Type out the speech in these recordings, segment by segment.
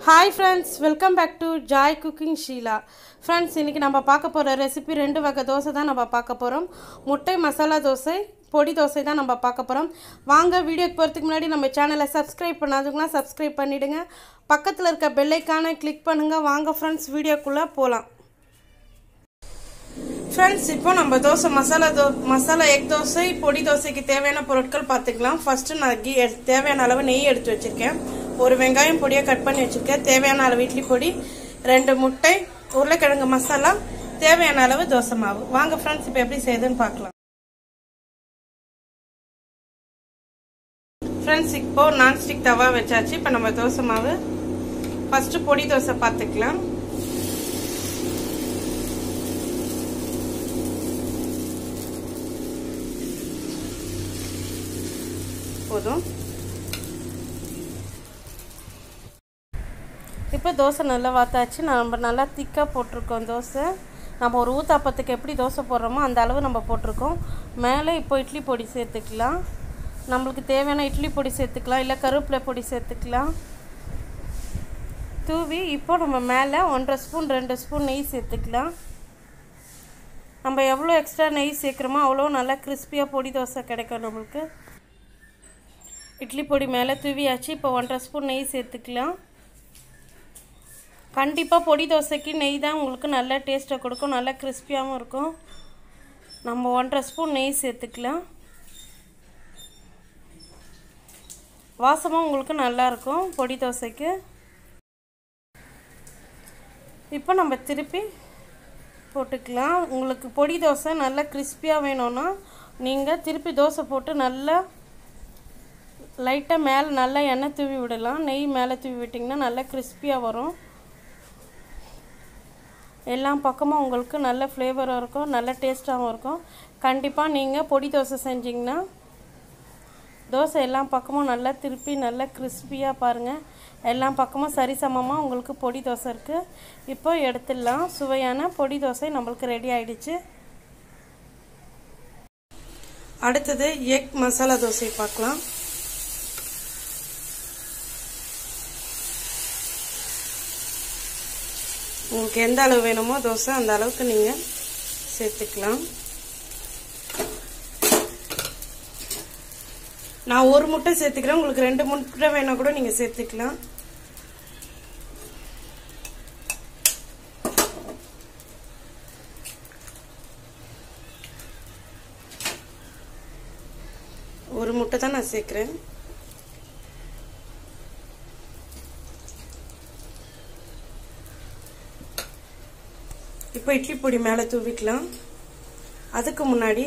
hi friends welcome back to joy cooking Sheela friends இன்றைக்கி நம்ம பார்க்க போகிற ரெசிபி ரெண்டு வகை தோசை தான் நம்ம பார்க்க போகிறோம் முட்டை மசாலா தோசை பொடி தோசை தான் நம்ம பார்க்க போகிறோம் வாங்க வீடியோக்கு போகிறதுக்கு முன்னாடி நம்ம சேனலை சப்ஸ்கிரைப் பண்ணாதவங்களாம் சப்ஸ்கிரைப் பண்ணிவிடுங்க பக்கத்தில் இருக்க பெல்லைக்கான கிளிக் பண்ணுங்கள் வாங்க ஃப்ரெண்ட்ஸ் வீடியோக்குள்ளே போகலாம் ஃப்ரெண்ட்ஸ் இப்போ நம்ம தோசை மசாலா தோ மசாலா எக் தோசை பொடி தோசைக்கு தேவையான பொருட்கள் பார்த்துக்கலாம் ஃபர்ஸ்ட்டு நான் கீ எடுத்து தேவையான அளவு நெய் எடுத்து வச்சுருக்கேன் ஒரு வெங்காயம் பொடியை கட் பண்ணி வச்சுருக்கேன் தேவையான அளவு இட்லி பொடி ரெண்டு முட்டை உருளைக்கிழங்கு மசாலா தேவையான அளவு தோசை மாவு வாங்க ஃப்ரெண்ட்ஸ் இப்போ எப்படி செய்யுதுன்னு பார்க்கலாம் ஃப்ரெண்ட்ஸ் இப்போ நான்ஸ்டிக் தவா வச்சாச்சு இப்போ நம்ம தோசை மாவு ஃபர்ஸ்ட்டு பொடி தோசை பார்த்துக்கலாம் போதும் இப்போ தோசை நல்லா வாத்தாச்சு நம்ம நல்லா திக்காக போட்டிருக்கோம் தோசை நம்ம ஒரு ஊத்தாப்பத்துக்கு எப்படி தோசை போடுறோமோ அந்த அளவு நம்ம போட்டிருக்கோம் மேலே இப்போ இட்லி பொடி சேர்த்துக்கலாம் நம்மளுக்கு தேவையான இட்லி பொடி சேர்த்துக்கலாம் இல்லை கருவேப்பிலை பொடி சேர்த்துக்கலாம் தூவி இப்போ நம்ம மேலே ஒன்றரை ஸ்பூன் ரெண்டு ஸ்பூன் நெய் சேர்த்துக்கலாம் நம்ம எவ்வளோ எக்ஸ்ட்ரா நெய் சேர்க்குறோமோ அவ்வளோ நல்லா கிறிஸ்பியாக பொடி தோசை கிடைக்கும் நம்மளுக்கு இட்லி பொடி மேலே தூவியாச்சு இப்போ ஒன்றரை ஸ்பூன் நெய் சேர்த்துக்கலாம் கண்டிப்பாக பொடி தோசைக்கு நெய் தான் உங்களுக்கு நல்ல டேஸ்ட்டை கொடுக்கும் நல்லா கிறிஸ்பியாகவும் இருக்கும் நம்ம ஒன்றரை ஸ்பூன் நெய் சேர்த்துக்கலாம் வாசமும் உங்களுக்கு நல்லாயிருக்கும் பொடி தோசைக்கு இப்போ நம்ம திருப்பி போட்டுக்கலாம் உங்களுக்கு பொடி தோசை நல்லா கிறிஸ்பியாக வேணும்னா நீங்கள் திருப்பி தோசை போட்டு நல்லா லைட்டாக மேலே நல்லா எண்ணெய் தூவி விடலாம் நெய் மேலே தூவி விட்டிங்கன்னா நல்லா கிறிஸ்பியாக வரும் எல்லா பக்கமும் உங்களுக்கு நல்ல ஃப்ளேவரும் இருக்கும் நல்ல டேஸ்ட்டாகவும் இருக்கும் கண்டிப்பாக நீங்கள் பொடி தோசை செஞ்சிங்கன்னா தோசை எல்லா பக்கமும் நல்லா திருப்பி நல்லா கிறிஸ்பியாக பாருங்கள் எல்லா பக்கமும் சரிசமமாக உங்களுக்கு பொடி தோசை இருக்குது இப்போ எடுத்துடலாம் சுவையான பொடி தோசை நம்மளுக்கு ரெடி ஆயிடுச்சு அடுத்தது எக் மசாலா தோசை பார்க்கலாம் உங்களுக்கு எந்த அளவு வேணுமோ தோசை அந்த அளவுக்கு நீங்கள் சேர்த்துக்கலாம் நான் ஒரு முட்டை சேர்த்துக்கிறேன் உங்களுக்கு ரெண்டு முட்டை வேணா கூட நீங்கள் சேர்த்துக்கலாம் ஒரு முட்டை தான் நான் சேர்க்குறேன் இப்போ இட்லி பொடி மேலே தூவிக்கலாம் அதுக்கு முன்னாடி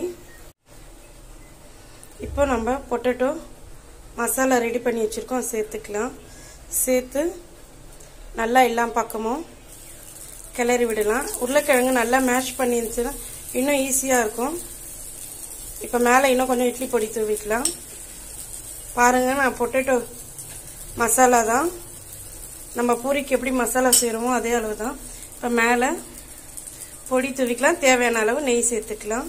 இப்போ நம்ம பொட்டேட்டோ மசாலா ரெடி பண்ணி வச்சுருக்கோம் சேர்த்துக்கலாம் சேர்த்து நல்லா எல்லா பக்கமும் கிளறி விடலாம் உருளைக்கிழங்கு நல்லா மேஷ் பண்ணி இருந்துச்சுன்னா இன்னும் ஈஸியாக இருக்கும் இப்போ மேலே இன்னும் கொஞ்சம் இட்லி பொடி தூவிக்கலாம் பாருங்கள் நான் பொட்டேட்டோ மசாலா தான் நம்ம பூரிக்கு எப்படி மசாலா செய்கிறோமோ அதே அளவு தான் இப்போ மேலே பொடி தூவிக்கலாம் தேவையான அளவு நெய் சேர்த்துக்கலாம்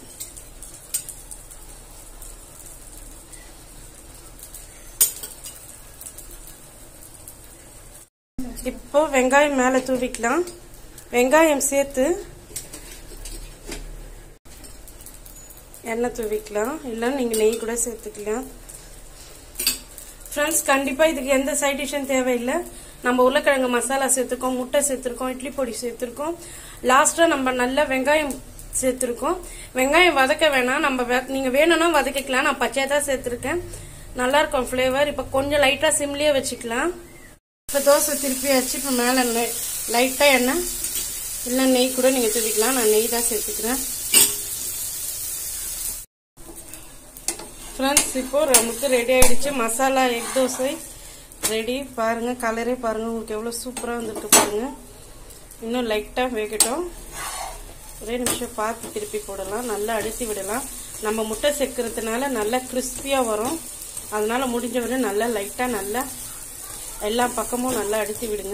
இப்போ வெங்காயம் மேலே தூவிக்கலாம் வெங்காயம் சேர்த்து எண்ணெய் தூவிக்கலாம் இல்லைன்னா நீங்கள் நெய் கூட சேர்த்துக்கலாம் ஃப்ரெண்ட்ஸ் கண்டிப்பாக இதுக்கு எந்த சைட் டிஷ்ஷும் தேவையில்லை நம்ம உருளைக்கிழங்கு மசாலா சேர்த்துருக்கோம் முட்டை சேர்த்துருக்கோம் இட்லி பொடி சேர்த்துருக்கோம் லாஸ்ட்டாக நம்ம நல்ல வெங்காயம் சேர்த்துருக்கோம் வெங்காயம் வதக்க வேணாம் நம்ம நீங்கள் வேணும்னா வதக்கிக்கலாம் நான் பச்சையாக தான் சேர்த்துருக்கேன் நல்லா இருக்கும் ஃப்ளேவர் இப்போ கொஞ்சம் லைட்டாக சிம்லேயே வச்சுக்கலாம் இப்போ தோசை திருப்பி வச்சு இப்போ மேலே லைட்டாக எண்ணெய் இல்லை நெய் கூட நீங்கள் தூவிக்கலாம் நான் நெய் தான் சேர்த்துக்கிறேன் ஃப்ரெண்ட்ஸ் இப்போ நமக்கு ரெடி ஆயிடுச்சு மசாலா எக் தோசை ரெடி பாருங்க கலரே பாருங்க உங்களுக்கு எவ்வளோ சூப்பராக வந்துருக்கு பாருங்க இன்னும் லைட்டாக வேகட்டும் ஒரே நிமிஷம் பார்த்து திருப்பி போடலாம் நல்லா அழுத்தி விடலாம் நம்ம முட்டை சேர்க்கறதுனால நல்லா கிறிஸ்பியாக வரும் அதனால முடிஞ்ச வரை நல்லா லைட்டாக நல்லா எல்லா பக்கமும் நல்லா அழுத்தி விடுங்க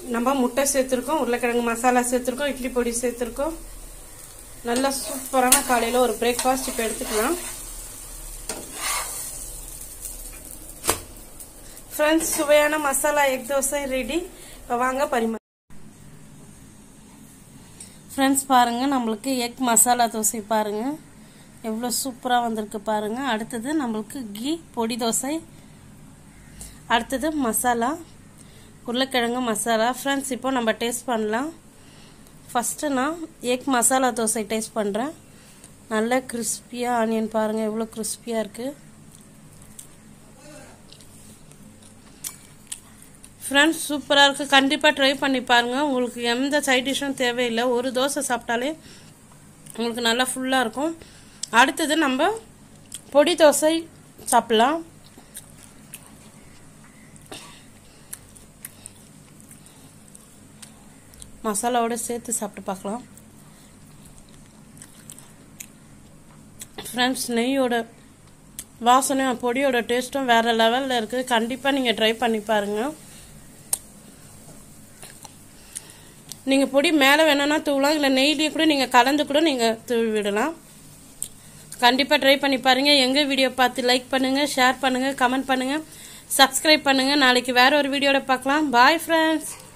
நம்ம முட்டை சேர்த்துருக்கோம் உருளைக்கிழங்கு மசாலா சேர்த்துருக்கோம் இட்லி பொடி சேர்த்துருக்கோம் நல்லா சூப்பரான காலையில் ஒரு பிரேக்ஃபாஸ்ட் இப்போ எடுத்துக்கலாம் ஃப்ரெண்ட்ஸ் சுவையான மசாலா எக் தோசை ரெடி இப்போ வாங்க பரிமா ஃப்ரெண்ட்ஸ் பாருங்கள் நம்மளுக்கு எக் மசாலா தோசை பாருங்கள் எவ்வளோ சூப்பராக வந்திருக்கு பாருங்கள் அடுத்தது நம்மளுக்கு கீ பொடி தோசை அடுத்தது மசாலா உருளைக்கிழங்கு மசாலா ஃப்ரெண்ட்ஸ் இப்போ நம்ம டேஸ்ட் பண்ணலாம் ஃபஸ்ட்டு நான் எக் மசாலா தோசை டேஸ்ட் பண்ணுறேன் நல்ல கிறிஸ்பியாக ஆனியன் பாருங்கள் எவ்வளோ கிறிஸ்பியாக இருக்குது ஃப்ரெண்ட்ஸ் சூப்பராக இருக்குது கண்டிப்பாக ட்ரை பண்ணி பாருங்கள் உங்களுக்கு எந்த சைட் டிஷ்ஷும் தேவையில்லை ஒரு தோசை சாப்பிட்டாலே உங்களுக்கு நல்லா ஃபுல்லாக இருக்கும் அடுத்தது நம்ம பொடி தோசை சாப்பிட்லாம் மசாலாவோட சேர்த்து சாப்பிட்டு பார்க்கலாம் ஃப்ரெண்ட்ஸ் நெய்யோட வாசனையும் பொடியோட டேஸ்ட்டும் வேறு லெவலில் இருக்குது கண்டிப்பாக நீங்கள் ட்ரை பண்ணி பாருங்கள் நீங்கள் பொடி மேலே வேணும்னா தூவலாம் இல்லை நெய்லேயே கூட நீங்கள் கலந்து கூட நீங்கள் தூவி விடலாம் கண்டிப்பாக ட்ரை பண்ணி பாருங்கள் எங்கள் வீடியோ பார்த்து லைக் பண்ணுங்கள் ஷேர் பண்ணுங்கள் கமெண்ட் பண்ணுங்கள் சப்ஸ்கிரைப் பண்ணுங்கள் நாளைக்கு வேற ஒரு வீடியோட பார்க்கலாம் பாய் ஃப்ரெண்ட்ஸ்